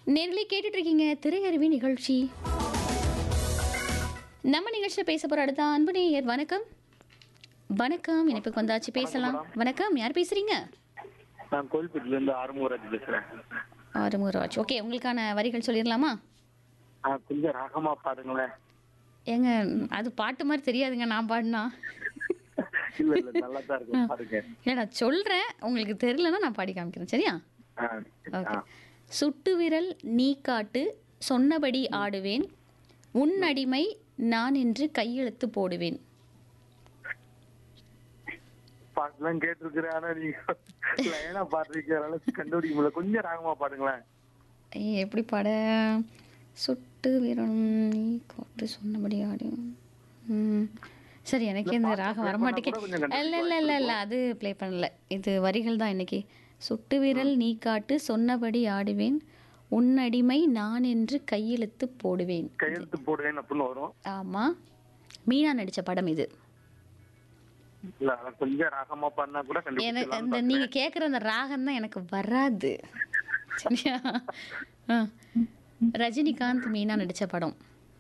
நேர்களே கேட்டுட்டு இருக்கீங்க திரையருவி நிகழ்ச்சி நம்ம நிகழ்ச்சியில் பேச போற அடுத்த அன்பு நேயர் வணக்கம் வணக்கம் இணைப்புக்கு வந்தாச்சு பேசலாம் வணக்கம் யார் பேசுறீங்க நான் கோயில்பேட்டில இருந்து ஆறுமுகராஜ் பேசுறேன் ஆறுமுகராஜ் ஓகே உங்களுக்கான வரிகள் சொல்லிடலாமா ஆ, கொஞ்சம் ராகமா பாடுங்களேன் ஏங்க அது பாட்டு மாதிரி தெரியாதுங்க நான் பாடினா இல்ல இல்ல நல்லா தான் இருக்கும் பாருங்க இல்லை நான் சொல்கிறேன் உங்களுக்கு தெரியலன்னா நான் பாடி காமிக்கிறேன் சரியா ஆ, ஓகே ஆ. சுட்டு விரல் நீ காட்டு சொன்னபடி ஆடுவேன் உன் அடிமை நான் என்று கையெழுத்து போடுவேன் பாட்டுலாம் கேட்டிருக்கிறேன் ஆனா நீங்க லைனா பாடுறீங்க கண்டுபிடிக்க முடியல கொஞ்சம் ராகமா பாடுங்களேன் ஏய், எப்படி பாட சுட்டு விரல் நீ காட்டு சொன்னபடி ஆடு ம். சரி எனக்கு இந்த ராகம் வரமாட்டேங்க கூட கொஞ்சம் இல்லை இல்லை இல்லை இல்லை அது ப்ளே பண்ணல இது வரிகள் தான் இன்னைக்கு சுட்டு விரல் நீ காட்டு சொன்னபடி ஆடுவேன் உன் அடிமை நான் என்று கையெழுத்து போடுவேன் கையெழுத்து போடுவேன் அப்படின்னு வரும் ஆமாம் மீனா நடித்த படம் இது இல்ல ஆனா கொஞ்சம் ராகமா பாடினா கூட எனக்கு கண்டுபிடிக்கலாம் அந்த நீங்க கேக்குற அந்த ராகம் தான் எனக்கு வராது சரியா ஆ. ரஜினிகாந்த் மீனா நடிச்ச படம்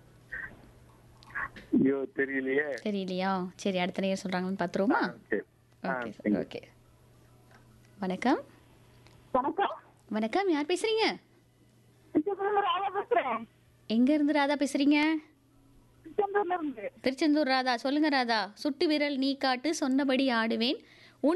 ஐயோ தெரியலையே தெரியலையா சரி அடுத்த நேரம் சொல்றாங்கன்னு பாத்துருவோமா ஆ, சரி ஆ, ஓகே thank you. ஓகே வணக்கம் வணக்கம் வணக்கம் யார் பேசுறீங்க திருச்செந்தூர்ல ராதா பேசுறேன் எங்க இருந்து ராதா பேசுறீங்க திருச்செந்தூர்ல இருந்து திருச்செந்தூர் ராதா சொல்லுங்க ராதா சுட்டு விரல் நீ காட்டு சொன்னபடி ஆடுவேன்